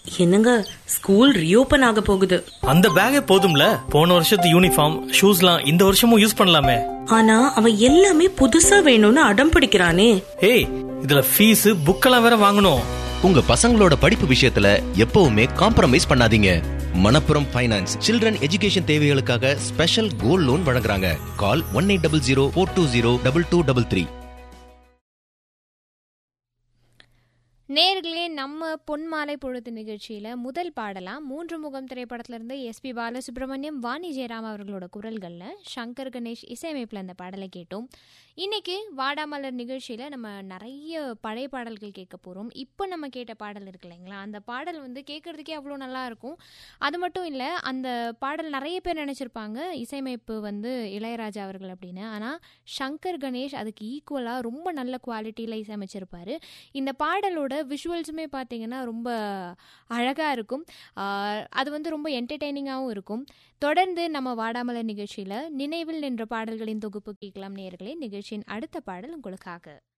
என்னங்க school reopen ஆக போகுது அந்த பேக்கே போதும்ல போன வருஷத்து யூனிஃபார்ம் ஷூஸ்லாம் இந்த வருஷமும் யூஸ் பண்ணலாமே ஆனா அவன் எல்லாமே புதுசா வேணும்னு அடம் பிடிக்கிறானே ஏய் இதுல ஃபீஸ் புக்கெல்லாம் வேற வாங்கணும் உங்க பசங்களோட படிப்பு விஷயத்துல எப்பவுமே காம்ப்ரமைஸ் பண்ணாதீங்க மணப்புரம் ஃபைனான்ஸ் சில்ட்ரன் எஜுகேஷன் தேவைகளுக்காக ஸ்பெஷல் கோல்ட் லோன் வழங்குறாங்க call one eight double zero four two zero double two double three நேர்களே நம்ம பொன்மாலை பொழுது நிகழ்ச்சியில் முதல் பாடலாம் மூன்று முகம் திரைப்படத்திலிருந்து எஸ்பி பாலசுப்ரமணியம் வாணி ஜெயராம் அவர்களோட குரல்களில் சங்கர் கணேஷ் இசையமைப்பில் அந்த பாடலை கேட்டோம் இன்னைக்கு வாடாமலர் நிகழ்ச்சியில் நம்ம நிறைய பழைய பாடல்கள் கேட்க போகிறோம் இப்போ நம்ம கேட்ட பாடல் இருக்கு இல்லைங்களா அந்த பாடல் வந்து கேட்குறதுக்கே அவ்வளோ நல்லா இருக்கும் அது மட்டும் இல்லை அந்த பாடல் நிறைய பேர் நினச்சிருப்பாங்க இசையமைப்பு வந்து இளையராஜா அவர்கள் அப்படின்னு ஆனால் சங்கர் கணேஷ் அதுக்கு ஈக்குவலாக ரொம்ப நல்ல குவாலிட்டியில் இசையமைச்சிருப்பாரு இந்த பாடலோட விஷுவல்ஸுமே பார்த்தீங்கன்னா ரொம்ப அழகாக இருக்கும் ஆஹ் அது வந்து ரொம்ப என்டர்டெய்னிங்காகவும் இருக்கும் தொடர்ந்து நம்ம வாடாமலர் நிகழ்ச்சியில் நினைவில் நின்ற பாடல்களின் தொகுப்பு கேட்கலாம் நேர்களே நிகழ்ச்சியின் அடுத்த பாடல் உங்களுக்காக